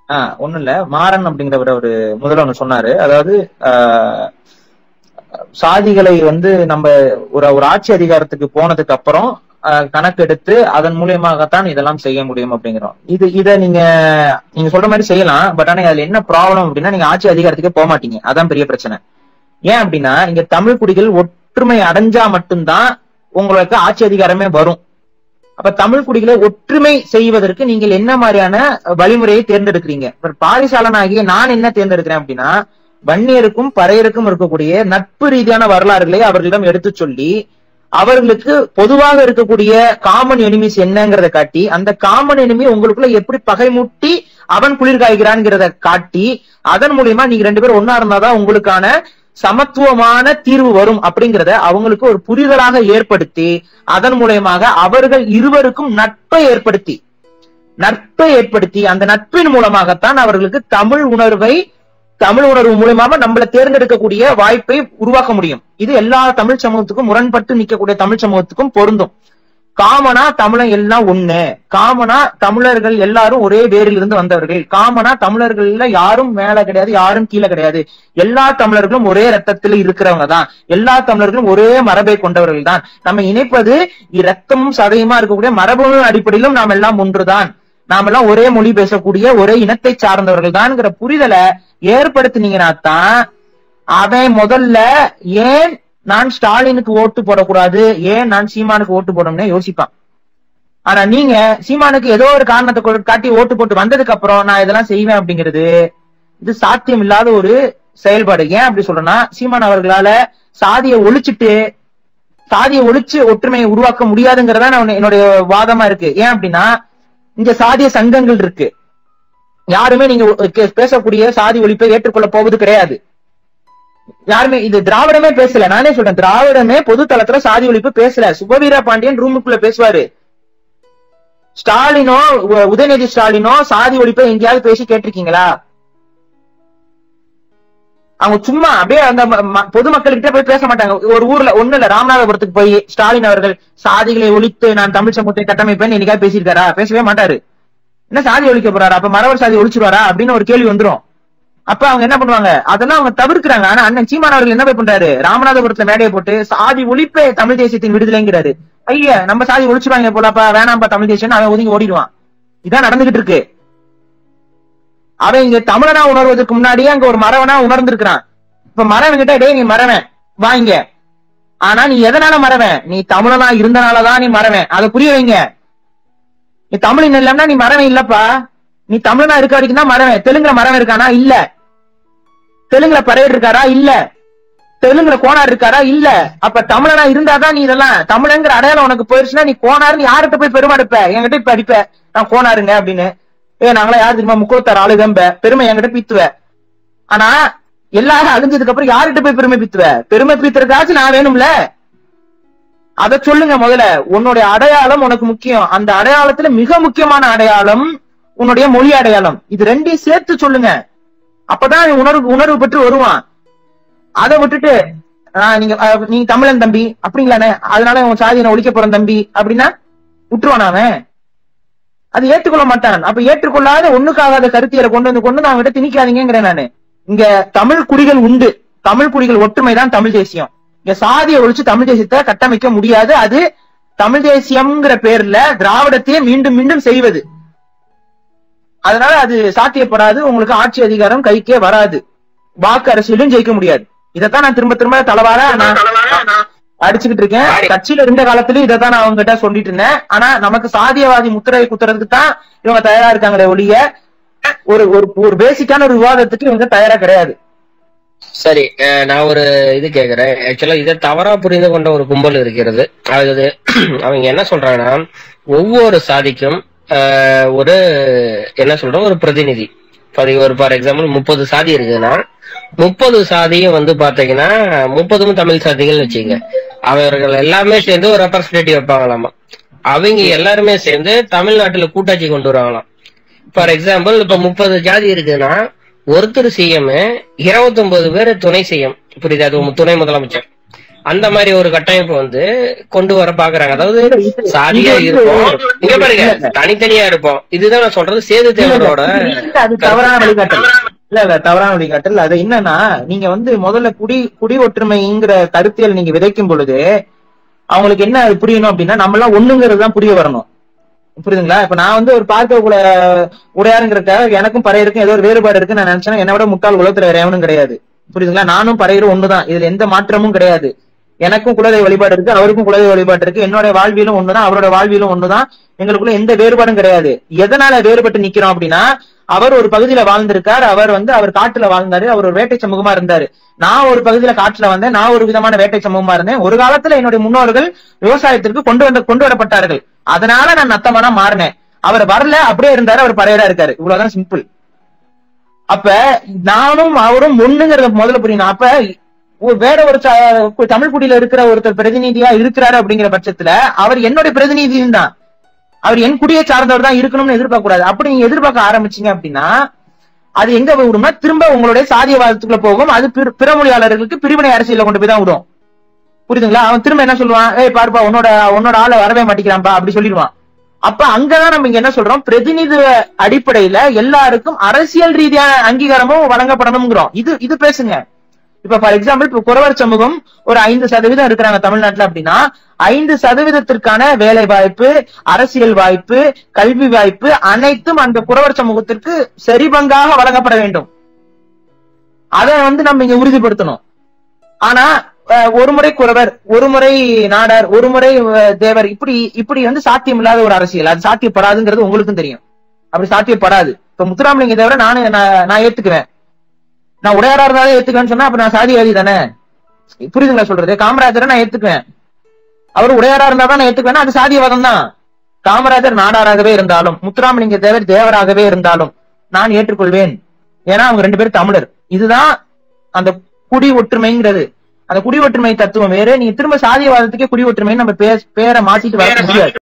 ஆஹ் ஒண்ணும் இல்ல மாறன் அப்படிங்கிறவர் ஒரு முதல்ல ஒண்ணு சொன்னாரு அதாவது ஆஹ் சாதிகளை வந்து நம்ம ஒரு ஒரு ஆட்சி அதிகாரத்துக்கு போனதுக்கு அப்புறம் ஆஹ் கணக்கெடுத்து அதன் மூலியமாகத்தான் இதெல்லாம் செய்ய முடியும் அப்படிங்கிறோம் இது இத நீங்க நீங்க சொல்ற மாதிரி செய்யலாம் பட் ஆனா அதுல என்ன ப்ராப்ளம் அப்படின்னா நீங்க ஆட்சி அதிகாரத்துக்கே போக மாட்டீங்க அதான் பெரிய பிரச்சனை ஏன் அப்படின்னா இங்க தமிழ் குடிகள் ஒற்றுமை அடைஞ்சா மட்டும்தான் உங்களுக்கு ஆட்சி அதிகாரமே வரும் அப்ப தமிழ் குடிகளை ஒற்றுமை செய்வதற்கு நீங்கள் என்ன மாதிரியான வழிமுறையை தேர்ந்தெடுக்கிறீங்க இப்ப பாரிசாலனாகிய நான் என்ன தேர்ந்தெடுக்கிறேன் அப்படின்னா வன்னியருக்கும் பறையருக்கும் இருக்கக்கூடிய நட்பு ரீதியான வரலாறுகளை அவர்களிடம் எடுத்து சொல்லி அவர்களுக்கு பொதுவாக இருக்கக்கூடிய காமன் எனிமிஸ் என்னங்கிறத காட்டி அந்த காமன் எனிமி உங்களுக்குள்ள எப்படி பகைமுட்டி அவன் குளிர் காய்கிறான்ங்கிறத காட்டி அதன் மூலியமா நீங்க ரெண்டு பேரும் ஒன்னா இருந்தாதான் உங்களுக்கான சமத்துவமான தீர்வு வரும் அப்படிங்கறத அவங்களுக்கு ஒரு புரிதலாக ஏற்படுத்தி அதன் மூலியமாக அவர்கள் இருவருக்கும் நட்பை ஏற்படுத்தி நட்பை ஏற்படுத்தி அந்த நட்பின் மூலமாகத்தான் அவர்களுக்கு தமிழ் உணர்வை தமிழ் உணர்வு மூலியமாக நம்மளை தேர்ந்தெடுக்கக்கூடிய வாய்ப்பை உருவாக்க முடியும் இது எல்லா தமிழ் சமூகத்துக்கும் முரண்பட்டு நிற்கக்கூடிய தமிழ் சமூகத்துக்கும் பொருந்தும் காமனா தமிழன் எல்லாம் ஒண்ணு காமனா தமிழர்கள் எல்லாரும் ஒரே வேரில் இருந்து வந்தவர்கள் காமனா தமிழர்கள்ல யாரும் மேல கிடையாது யாரும் கீழே கிடையாது எல்லா தமிழர்களும் ஒரே ரத்தத்தில் இருக்கிறவங்க தான் எல்லா தமிழர்களும் ஒரே மரபை கொண்டவர்கள் தான் நம்ம இணைப்பது ரத்தமும் சதையுமா இருக்கக்கூடிய மரபுகளின் அடிப்படையிலும் நாம் எல்லாம் ஒன்றுதான் நாம எல்லாம் ஒரே மொழி பேசக்கூடிய ஒரே இனத்தை சார்ந்தவர்கள் தான்ங்கிற புரிதலை ஏற்படுத்தினீங்கன்னா தான் அவன் முதல்ல ஏன் நான் ஸ்டாலினுக்கு ஓட்டு போடக்கூடாது ஏன் நான் சீமானுக்கு ஓட்டு போடணும்னு யோசிப்பான் ஆனா நீங்க சீமானுக்கு ஏதோ ஒரு காரணத்தை கொ- காட்டி ஓட்டு போட்டு வந்ததுக்கு அப்புறம் நான் இதெல்லாம் செய்வேன் அப்படிங்கிறது இது சாத்தியம் இல்லாத ஒரு செயல்பாடு ஏன் அப்படி சொல்றேன்னா சீமான் அவர்களால சாதியை ஒழிச்சிட்டு சாதியை ஒழிச்சு ஒற்றுமையை உருவாக்க முடியாதுங்கிறதா நான் என்னுடைய வாதமா இருக்கு ஏன் அப்படின்னா இங்க சாதிய சங்கங்கள் இருக்கு யாருமே நீங்க கே- பேசக்கூடிய சாதி ஒழிப்பை ஏற்றுக்கொள்ள போவது கிடையாது யாருமே இது திராவிடமே பேசல நானே சொல்றேன் திராவிடமே பொது தளத்துல சாதி ஒழிப்பு பேசல சுபவீரா பாண்டியன் ரூமுக்குள்ள பேசுவாரு ஸ்டாலினோ உ- உதயநிதி ஸ்டாலினோ சாதி ஒழிப்பை எங்கேயாவது பேசி கேட்டிருக்கீங்களா அவங்க சும்மா அப்படியே அந்த ம- ம- பொதுமக்கள்கிட்ட போய் பேச மாட்டாங்க ஒரு ஊர்ல ஒண்ணு இல்ல ராமநாதபுரத்துக்கு போய் ஸ்டாலின் அவர்கள் சாதிகளை ஒழித்து நான் தமிழ் சமூகத்தை கட்டமைப்பேன் என்னைக்கா பேசியிருக்காரா பேசவே மாட்டாரு என்ன சாதி ஒழிக்க போறாரு அப்ப மரவர் சாதி ஒழிச்சிருவாரா அப்படின்னு ஒரு கேள்வி வந்துரும் அப்ப அவங்க என்ன பண்ணுவாங்க அதெல்லாம் அவங்க தவிர்க்கிறாங்க ஆனா அண்ணன் சீமான் அவர்கள் என்ன போய் பண்றாரு ராமநாதபுரத்துல மேடையை போட்டு சாதி ஒழிப்பே தமிழ் தேசியத்தின் விடுதலைங்கிறாரு ஐயா நம்ம சாதி ஒழிச்சுவாங்க போலப்பா வேணாம்ப்பா தமிழ் தேசியம் அவன் ஒதுங்கி ஓடிடுவான் இதான் நடந்துகிட்டு இருக்கு அவன் இங்க தமிழனா உணர்வதற்கு முன்னாடியே அங்க ஒரு மரவனா உணர்ந்திருக்கிறான் இப்ப மரவன் கிட்ட டேய் நீ மரவன் வாங்க ஆனா நீ எதனால மறவன் நீ தமிழனா இருந்தனாலதான் நீ மறவன் அதை புரிய வைங்க நீ தமிழ் இல்லன்னா நீ மறவன் இல்லப்பா நீ தமிழனா இருக்க வரைக்கும் தான் மறவன் தெலுங்குல மறவன் இருக்கானா இல்ல தெலுங்குல பறையர் இருக்காரா இல்ல தெலுங்குல கோனார் இருக்காரா இல்ல அப்ப தமிழனா இருந்தாதான் நீ இதெல்லாம் தமிழங்கிற அடையாளம் உனக்கு போயிருச்சுன்னா நீ கோனார் நீ யார்கிட்ட போய் பெருமை எடுப்ப என்கிட்ட இப்ப அடிப்ப நான் கோனாருங்க அப்படின்னு ஏ நாங்களா யாரு தெரியுமா முக்குளத்தார் ஆளுதம்ப பெருமை என்கிட்ட பீத்துவ ஆனா எல்லாரும் அழிஞ்சதுக்கு அப்புறம் யார்கிட்ட போய் பெருமை பீத்துவ பெருமை பீத்துறதுக்காச்சும் நான் வேணும்ல அத சொல்லுங்க முதல்ல உன்னுடைய அடையாளம் உனக்கு முக்கியம் அந்த அடையாளத்துல மிக முக்கியமான அடையாளம் உன்னுடைய மொழி அடையாளம் இது ரெண்டையும் சேர்த்து சொல்லுங்க அப்பதான் அவன் உணர்வு உணர்வு பெற்று வருவான் அதை விட்டுட்டு ஆஹ் நீங்க அஹ், நீங்க தமிழன் தம்பி அப்படிங்களானே அதனால உன் சாதியை நான் ஒழிக்க போறேன் தம்பி அப்படின்னா விட்டுருவான் அவன் அது ஏற்றுக்கொள்ள மாட்டான் அப்ப ஏற்றுக்கொள்ளாத ஒண்ணுக்காகாத கருத்தியரை கொண்டு வந்து கொண்டு நான் விட திணிக்காதீங்கிறேன் நானு இங்க தமிழ் குடிகள் உண்டு தமிழ் குடிகள் ஒற்றுமைதான் தமிழ் தேசியம் இங்க சாதியை ஒழிச்சு தமிழ் தேசியத்தை கட்டமைக்க முடியாது அது தமிழ் தேசியம்ங்கிற பேர்ல திராவிடத்தையே மீண்டும் மீண்டும் செய்வது அதனால அது சாத்தியப்படாது உங்களுக்கு ஆட்சி அதிகாரம் கைக்கே வராது வாக்கு அரசியலும் ஜெயிக்க முடியாது இதைத்தான் நான் திரும்ப திரும்ப தலவார நான் அடிச்சுக்கிட்டு இருக்கேன் கட்சியில இருந்த காலத்திலயும் இதைத்தான் நான் அவங்க கிட்ட சொல்லிட்டு இருந்தேன் ஆனா நமக்கு சாதியவாதி முத்திரை குத்துறதுக்கு தான் இவங்க தயாரா இருக்காங்களே ஒழிய ஒரு ஒரு ஒரு பேசிக்கான ஒரு விவாதத்துக்கு இவங்க தயாரா கிடையாது சரி அஹ் நான் ஒரு இது கேக்குறேன் ஆக்சுவலா இதை தவறா புரிந்து கொண்ட ஒரு கும்பல் இருக்கிறது அதாவது அவங்க என்ன சொல்றாங்கன்னா ஒவ்வொரு சாதிக்கும் அஹ், ஒரு என்ன சொல்றோம் ஒரு பிரதிநிதி For- ஒரு ஃபார் எக்ஸாம்பிள் முப்பது சாதி இருக்குதுன்னா முப்பது சாதியும் வந்து பாத்தீங்கன்னா முப்பதும் தமிழ் சாதிகள் வச்சுங்க அவர்கள் எல்லாமே சேர்ந்து ஒரு ரெப்ரஸன்டேட்டிவ் வைப்பாங்களாமா அவங்க எல்லாருமே சேர்ந்து தமிழ்நாட்டுல கூட்டாட்சி கொண்டு வருவாங்களாம் ஃபார் எக்ஸாம்பிள் இப்ப முப்பது ஜாதி இருக்குன்னா ஒருத்தர் சிஎம் இருபத்தொன்பது பேர் துணை சிஎம் புரியுது அது துணை முதலமைச்சர் அந்த மாதிரி ஒரு கட்டமைப்பு வந்து கொண்டு வர பாக்குறாங்க அதாவது சாதியா இது வந்து- இருப்போம் இங்க பாருங்க இல்ல, இல்ல. தனித்தனியா இருப்போம் இதுதான் நான் சொல்றது சேது தேவரோட இல்ல, அது தவறான வழிகாட்டல் இல்ல இல்ல தவறான வழிகாட்டல் அது என்னன்னா நீங்க வந்து முதல்ல குடி குடி ஒற்றுமைங்கிற கருத்தியல் நீங்க விதைக்கும் பொழுது அவங்களுக்கு என்ன அது புரியணும் அப்படின்னா நம்ம எல்லாம் ஒண்ணுங்கிறது தான் புரிய வரணும் புரியுதுங்களா இப்ப நான் வந்து ஒரு பார்க்க கூட உடையாருங்கிறதுக்காக எனக்கும் பறையருக்கும் ஏதோ ஒரு வேறுபாடு இருக்கு நான் நினைச்சேன்னா என்னை விட முட்டாள் உலகத்துல வேற எவனும் கிடையாது புரியுதுங்களா நானும் பறையரும் ஒண்ணுதான் இதுல எந்த மாற்றமும் கிடையாது எனக்கும் குலதெய்வ வழிபாடு இருக்கு அவருக்கும் குலதெய்வ வழிபாடு இருக்கு என்னோட வாழ்வியலும் ஒண்ணுதான் அவரோட வாழ்வியலும் ஒண்ணுதான் எங்களுக்குள்ள எந்த வேறுபாடும் கிடையாது எதனால வேறுபட்டு நிக்கிறோம் அப்படின்னா அவர் ஒரு பகுதியில வாழ்ந்திருக்கார் அவர் வந்து அவர் காட்டுல வாழ்ந்தாரு அவர் ஒரு வேட்டை சமூகமா இருந்தாரு நான் ஒரு பகுதியில காட்டுல வந்தேன் நான் ஒரு விதமான வேட்டை சமூகமா இருந்தேன் ஒரு காலத்துல என்னுடைய முன்னோர்கள் விவசாயத்திற்கு கொண்டு வந்த கொண்டு வரப்பட்டார்கள் அதனால நான் நத்தமானா மாறினேன் அவர் வரல அப்படியே இருந்தாரு அவர் பறையரா இருக்காரு இவ்வளவுதான் சிம்பிள் அப்ப நானும் அவரும் ஒண்ணுங்கிறத முதல்ல புரியணும் அப்ப ஒரு- வேற ஒரு ச- தமிழ் குடியில இருக்கிற ஒருத்தர் பிரதிநிதியா இருக்கிறாரு அப்படிங்கிற பட்சத்துல அவர் என்னுடைய பிரதிநிதியும் தான் அவர் என் குடியை சார்ந்தவர் தான் இருக்கணும்னு எதிர்பார்க்க கூடாது அப்படி நீங்க எதிர்பார்க்க ஆரம்பிச்சீங்க அப்படின்னா அது எங்க போய் விடும்னா திரும்ப உங்களுடைய சாதியவாதத்துக்குள்ள போகும் அது பிற- பிற மொழியாளர்களுக்கு பிரிவினை அரசியல கொண்டு போய் தான் விடும் புரியுதுங்களா அவன் திரும்ப என்ன சொல்லுவான் ஏய் பாருப்பா உன்னோட உன்னோட ஆளை வரவே மாட்டேங்கிறான்பா அப்படி சொல்லிடுவான் அப்ப அங்கதான் நம்ம இங்க என்ன சொல்றோம் பிரதிநிதி அடிப்படையில எல்லாருக்கும் அரசியல் ரீதியான அங்கீகாரமும் வழங்கப்படணுங்கிறோம் இது இது பேசுங்க இப்ப ஃபார் எக்ஸாம்பிள் இப்ப குறவர் சமூகம் ஒரு ஐந்து சதவீதம் இருக்கிறாங்க தமிழ்நாட்டுல அப்படின்னா ஐந்து சதவீதத்திற்கான வேலை வாய்ப்பு அரசியல் வாய்ப்பு கல்வி வாய்ப்பு அனைத்தும் அந்த குறவர் சமூகத்திற்கு சரிபங்காக வழங்கப்பட வேண்டும் அதை வந்து நம்ம இங்க உறுதிப்படுத்தணும் ஆனா அஹ், ஒரு முறை குறவர் ஒரு முறை நாடார் ஒரு முறை அஹ், தேவர் இப்படி இப்படி வந்து சாத்தியம் இல்லாத ஒரு அரசியல் அது சாத்தியப்படாதுங்கிறது உங்களுக்கும் தெரியும் அப்படி சாத்தியப்படாது இப்ப முத்துராமலிங்க தேவரை நானு நான் நான் ஏத்துக்குவேன் நான் உடையாரா இருந்தாலும் ஏத்துக்குவேன்னு சொன்னா அப்ப நான் சாதிவாதி தானே புரியுதுங்களா சொல்றது காமராஜரை நான் ஏத்துக்குவேன் அவர் உடையாரா இருந்தா தான் நான் ஏத்துக்குவேன் அது சாதியவாதம் தான் காமராஜர் நாடாராகவே இருந்தாலும் முத்துராமலிங்க தேவர் தேவராகவே இருந்தாலும் நான் ஏற்றுக்கொள்வேன் ஏன்னா அவங்க ரெண்டு பேரும் தமிழர் இதுதான் அந்த குடி ஒற்றுமைங்கிறது அந்த குடி ஒற்றுமை தத்துவம் வேற நீங்க திரும்ப சாதியவாதத்துக்கே குடி ஒற்றுமை நம்ம பேர மாத்திட்டு வர முடியாது